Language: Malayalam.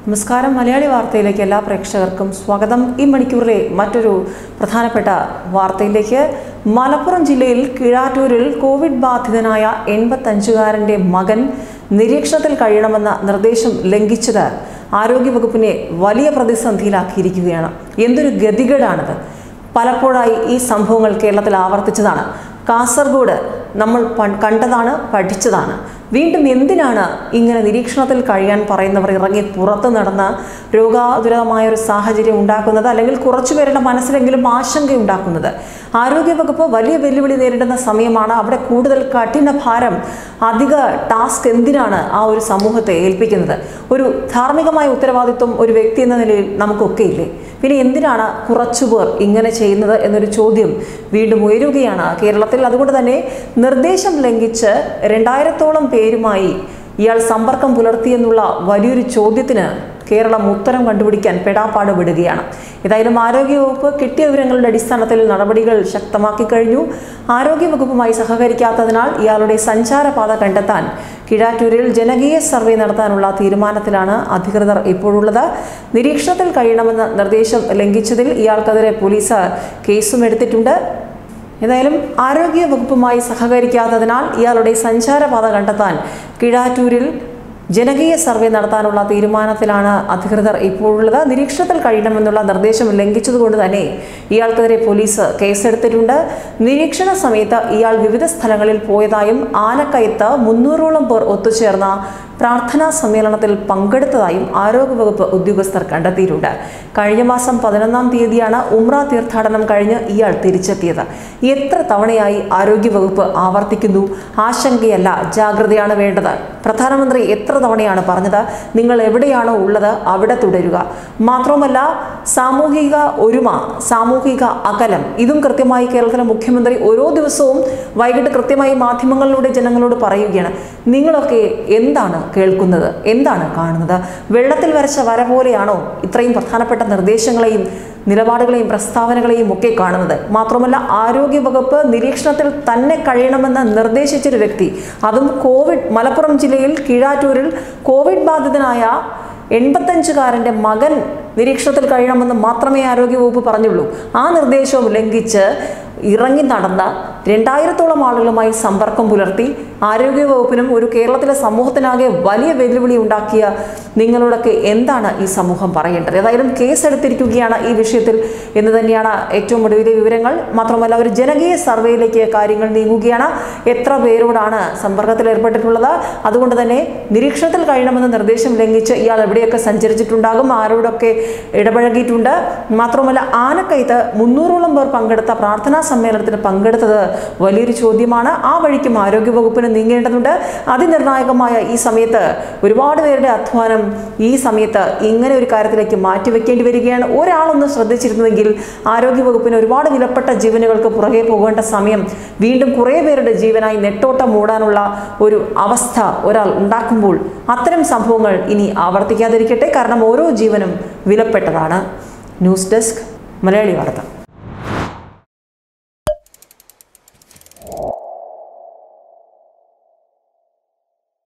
നമസ്കാരം മലയാളി വാർത്തയിലേക്ക് എല്ലാ പ്രേക്ഷകർക്കും സ്വാഗതം ഈ മണിക്കൂറിലെ മറ്റൊരു പ്രധാനപ്പെട്ട വാർത്തയിലേക്ക് മലപ്പുറം ജില്ലയിൽ കീഴാറ്റൂരിൽ കോവിഡ് ബാധിതനായ എൺപത്തഞ്ചുകാരൻ്റെ മകൻ നിരീക്ഷണത്തിൽ കഴിയണമെന്ന നിർദ്ദേശം ലംഘിച്ചത് ആരോഗ്യവകുപ്പിനെ വലിയ പ്രതിസന്ധിയിലാക്കിയിരിക്കുകയാണ് എന്തൊരു ഗതികേടാണിത് പലപ്പോഴായി ഈ സംഭവങ്ങൾ കേരളത്തിൽ ആവർത്തിച്ചതാണ് കാസർഗോഡ് നമ്മൾ പ- കണ്ടതാണ് പഠിച്ചതാണ് വീണ്ടും എന്തിനാണ് ഇങ്ങനെ നിരീക്ഷണത്തിൽ കഴിയാൻ പറയുന്നവർ ഇറങ്ങി പുറത്ത് നടന്ന് രോഗാതുരമായ ഒരു സാഹചര്യം ഉണ്ടാക്കുന്നത് അല്ലെങ്കിൽ കുറച്ചുപേരുടെ മനസ്സിലെങ്കിലും ആശങ്ക ഉണ്ടാക്കുന്നത് ആരോഗ്യവകുപ്പ് വലിയ വെല്ലുവിളി നേരിടുന്ന സമയമാണ് അവിടെ കൂടുതൽ കഠിന ഭാരം അധിക ടാസ്ക് എന്തിനാണ് ആ ഒരു സമൂഹത്തെ ഏൽപ്പിക്കുന്നത് ഒരു ധാർമ്മികമായ ഉത്തരവാദിത്വം ഒരു വ്യക്തി എന്ന നിലയിൽ നമുക്കൊക്കെ ഇല്ലേ പിന്നെ എന്തിനാണ് കുറച്ചുപേർ ഇങ്ങനെ ചെയ്യുന്നത് എന്നൊരു ചോദ്യം വീണ്ടും ഉയരുകയാണ് കേരളത്തിൽ അതുകൊണ്ട് തന്നെ നിർദ്ദേശം ലംഘിച്ച് രണ്ടായിരത്തോളം പേരുമായി ഇയാൾ സമ്പർക്കം പുലർത്തിയെന്നുള്ള വലിയൊരു ചോദ്യത്തിന് കേരളം ഉത്തരം കണ്ടുപിടിക്കാൻ പെടാപ്പാട് വിടുകയാണ് ഏതായാലും ആരോഗ്യവകുപ്പ് കിട്ടിയ വിവരങ്ങളുടെ അടിസ്ഥാനത്തിൽ നടപടികൾ ശക്തമാക്കി കഴിഞ്ഞു ആരോഗ്യവകുപ്പുമായി സഹകരിക്കാത്തതിനാൽ ഇയാളുടെ സഞ്ചാരപാത കണ്ടെത്താൻ കിഴാറ്റൂരിൽ ജനകീയ സർവേ നടത്താനുള്ള തീരുമാനത്തിലാണ് അധികൃതർ ഇപ്പോഴുള്ളത് നിരീക്ഷണത്തിൽ കഴിയണമെന്ന നിർദ്ദേശം ലംഘിച്ചതിൽ ഇയാൾക്കെതിരെ പോലീസ് കേസും എടുത്തിട്ടുണ്ട് ഏതായാലും ആരോഗ്യ വകുപ്പുമായി സഹകരിക്കാത്തതിനാൽ ഇയാളുടെ സഞ്ചാരപാത കണ്ടെത്താൻ കിഴാറ്റൂരിൽ ജനകീയ സർവേ നടത്താനുള്ള തീരുമാനത്തിലാണ് അധികൃതർ ഇപ്പോഴുള്ളത് നിരീക്ഷണത്തിൽ കഴിയണമെന്നുള്ള നിർദ്ദേശം ലംഘിച്ചതുകൊണ്ട് തന്നെ ഇയാൾക്കെതിരെ പോലീസ് കേസെടുത്തിട്ടുണ്ട് നിരീക്ഷണ സമയത്ത് ഇയാൾ വിവിധ സ്ഥലങ്ങളിൽ പോയതായും ആനക്കയത്ത് മുന്നൂറോളം പേർ ഒത്തുചേർന്ന പ്രാർത്ഥനാ സമ്മേളനത്തിൽ പങ്കെടുത്തതായും ആരോഗ്യവകുപ്പ് ഉദ്യോഗസ്ഥർ കണ്ടെത്തിയിട്ടുണ്ട് കഴിഞ്ഞ മാസം പതിനൊന്നാം തീയതിയാണ് ഉമ്ര തീർത്ഥാടനം കഴിഞ്ഞ് ഇയാൾ തിരിച്ചെത്തിയത് എത്ര തവണയായി ആരോഗ്യവകുപ്പ് ആവർത്തിക്കുന്നു ആശങ്കയല്ല ജാഗ്രതയാണ് വേണ്ടത് പ്രധാനമന്ത്രി എത്ര തവണയാണ് പറഞ്ഞത് നിങ്ങൾ എവിടെയാണോ ഉള്ളത് അവിടെ തുടരുക മാത്രമല്ല സാമൂഹിക ഒരുമ സാമൂഹിക അകലം ഇതും കൃത്യമായി കേരളത്തിലെ മുഖ്യമന്ത്രി ഓരോ ദിവസവും വൈകിട്ട് കൃത്യമായി മാധ്യമങ്ങളിലൂടെ ജനങ്ങളോട് പറയുകയാണ് നിങ്ങളൊക്കെ എന്താണ് കേൾക്കുന്നത് എന്താണ് കാണുന്നത് വെള്ളത്തിൽ വരച്ച വര പോലെയാണോ ഇത്രയും പ്രധാനപ്പെട്ട നിർദ്ദേശങ്ങളെയും നിലപാടുകളെയും പ്രസ്താവനകളെയും ഒക്കെ കാണുന്നത് മാത്രമല്ല ആരോഗ്യവകുപ്പ് നിരീക്ഷണത്തിൽ തന്നെ കഴിയണമെന്ന് നിർദ്ദേശിച്ചൊരു വ്യക്തി അതും കോവിഡ് മലപ്പുറം ജില്ലയിൽ കീഴാറ്റൂരിൽ കോവിഡ് ബാധിതനായ എൺപത്തഞ്ചുകാരൻ്റെ മകൻ നിരീക്ഷണത്തിൽ കഴിയണമെന്ന് മാത്രമേ ആരോഗ്യവകുപ്പ് പറഞ്ഞുള്ളൂ ആ നിർദ്ദേശവും ലംഘിച്ച് ഇറങ്ങി നടന്ന രണ്ടായിരത്തോളം ആളുകളുമായി സമ്പർക്കം പുലർത്തി ആരോഗ്യവകുപ്പിനും ഒരു കേരളത്തിലെ സമൂഹത്തിനാകെ വലിയ വെല്ലുവിളി ഉണ്ടാക്കിയ നിങ്ങളോടൊക്കെ എന്താണ് ഈ സമൂഹം പറയേണ്ടത് ഏതായാലും കേസെടുത്തിരിക്കുകയാണ് ഈ വിഷയത്തിൽ എന്ന് തന്നെയാണ് ഏറ്റവും ഒടുവിലെ വിവരങ്ങൾ മാത്രമല്ല ഒരു ജനകീയ സർവേയിലേക്ക് കാര്യങ്ങൾ നീങ്ങുകയാണ് എത്ര പേരോടാണ് സമ്പർക്കത്തിൽ ഏർപ്പെട്ടിട്ടുള്ളത് അതുകൊണ്ട് തന്നെ നിരീക്ഷണത്തിൽ കഴിയണമെന്ന നിർദ്ദേശം ലംഘിച്ച് ഇയാൾ എവിടെയൊക്കെ സഞ്ചരിച്ചിട്ടുണ്ടാകും ആരോടൊക്കെ ഇടപഴകിയിട്ടുണ്ട് മാത്രമല്ല ആനക്കയത്ത് മുന്നൂറോളം പേർ പങ്കെടുത്ത പ്രാർത്ഥനാ സമ്മേളനത്തിന് പങ്കെടുത്തത് വലിയൊരു ചോദ്യമാണ് ആ വഴിക്കും ആരോഗ്യവകുപ്പിന് നീങ്ങേണ്ടതുണ്ട് അതിനിർണായകമായ ഈ സമയത്ത് ഒരുപാട് പേരുടെ അധ്വാനം ഈ സമയത്ത് ഇങ്ങനെ ഒരു കാര്യത്തിലേക്ക് മാറ്റിവെക്കേണ്ടി വരികയാണ് ഒരാളൊന്ന് ശ്രദ്ധിച്ചിരുന്നുവെങ്കിൽ ആരോഗ്യവകുപ്പിന് ഒരുപാട് വിലപ്പെട്ട ജീവനുകൾക്ക് പുറകെ പോകേണ്ട സമയം വീണ്ടും കുറേ പേരുടെ ജീവനായി നെട്ടോട്ടം മൂടാനുള്ള ഒരു അവസ്ഥ ഒരാൾ ഉണ്ടാക്കുമ്പോൾ അത്തരം സംഭവങ്ങൾ ഇനി ആവർത്തിക്കാതിരിക്കട്ടെ കാരണം ഓരോ ജീവനും വിലപ്പെട്ടതാണ് ന്യൂസ് ഡെസ്ക് മലയാളി വാർത്ത